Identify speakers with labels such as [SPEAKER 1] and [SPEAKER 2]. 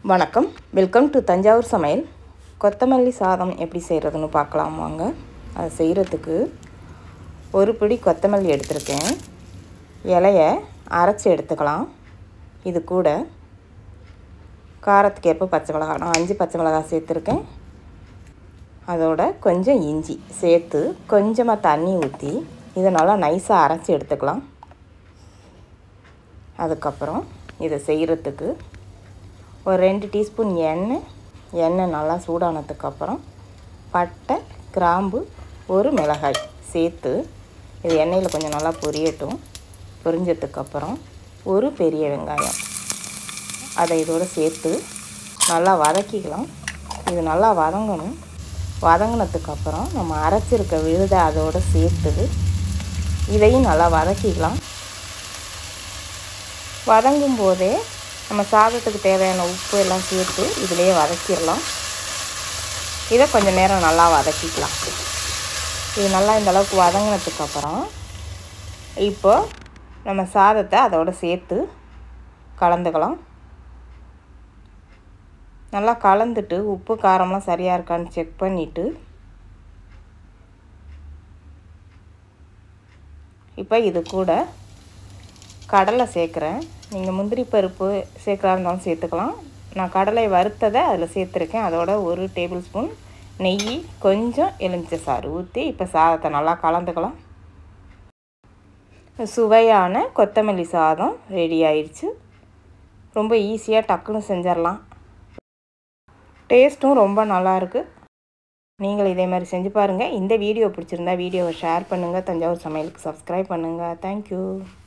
[SPEAKER 1] வணக்கம் welcome to Thanjavur சமையல் கொத்தமல்லி சாதம் எப்படி செய்கிறதுன்னு பார்க்கலாம் வாங்க அதை செய்கிறதுக்கு ஒரு பிடி கொத்தமல்லி எடுத்திருக்கேன் இலைய அரைச்சி எடுத்துக்கலாம் இது கூட காரத்துக்கு ஏற்ப பச்சை மிளகாய் நான் அஞ்சு பச்சை மிளகாய் சேர்த்துருக்கேன் அதோட கொஞ்சம் இஞ்சி சேர்த்து கொஞ்சமாக தண்ணி ஊற்றி இதை நல்லா நைஸாக அரைச்சி எடுத்துக்கலாம் அதுக்கப்புறம் இதை செய்கிறதுக்கு ஒரு ரெண்டு டீஸ்பூன் எண்ணெய் எண்ணெய் நல்லா சூடானதுக்கப்புறம் பட்டை கிராம்பு ஒரு மிளகாய் சேர்த்து இது எண்ணெயில் கொஞ்சம் நல்லா பொரியட்டும் பொரிஞ்சதுக்கப்புறம் ஒரு பெரிய வெங்காயம் அதை இதோடு சேர்த்து நல்லா வதக்கிக்கலாம் இது நல்லா வதங்கணும் வதங்கினதுக்கப்புறம் நம்ம அரைச்சிருக்க விழுதை அதோடு சேர்த்து இதையும் நல்லா வதக்கிக்கலாம் வதங்கும் போதே நம்ம சாதத்துக்கு தேவையான உப்பு எல்லாம் சேர்த்து இதிலேயே வதக்கிடலாம் இதை கொஞ்சம் நேரம் நல்லா வதக்கிக்கலாம் இது நல்லா இந்த அளவுக்கு வதங்கினதுக்கப்புறம் இப்போ நம்ம சாதத்தை அதோடு சேர்த்து கலந்துக்கலாம் நல்லா கலந்துட்டு உப்பு காரம்லாம் சரியாக இருக்கான்னு செக் பண்ணிவிட்டு இப்போ இது கூட கடலை சேர்க்குறேன் நீங்கள் முந்திரி பருப்பு சேர்க்குறா இருந்தாலும் சேர்த்துக்கலாம் நான் கடலை வறுத்ததை அதில் சேர்த்துருக்கேன் அதோட ஒரு டேபிள் ஸ்பூன் நெய் கொஞ்சம் எலுமிச்சை சாறு ஊற்றி இப்போ சாதத்தை நல்லா கலந்துக்கலாம் சுவையான கொத்தமல்லி சாதம் ரெடி ஆயிடுச்சு ரொம்ப ஈஸியாக டக்குன்னு செஞ்சிடலாம் டேஸ்ட்டும் ரொம்ப நல்லாயிருக்கு நீங்கள் இதே மாதிரி செஞ்சு பாருங்கள் இந்த வீடியோ பிடிச்சிருந்தா வீடியோவை ஷேர் பண்ணுங்கள் தஞ்சாவூர் சமையலுக்கு சப்ஸ்கிரைப் பண்ணுங்கள் தேங்க்யூ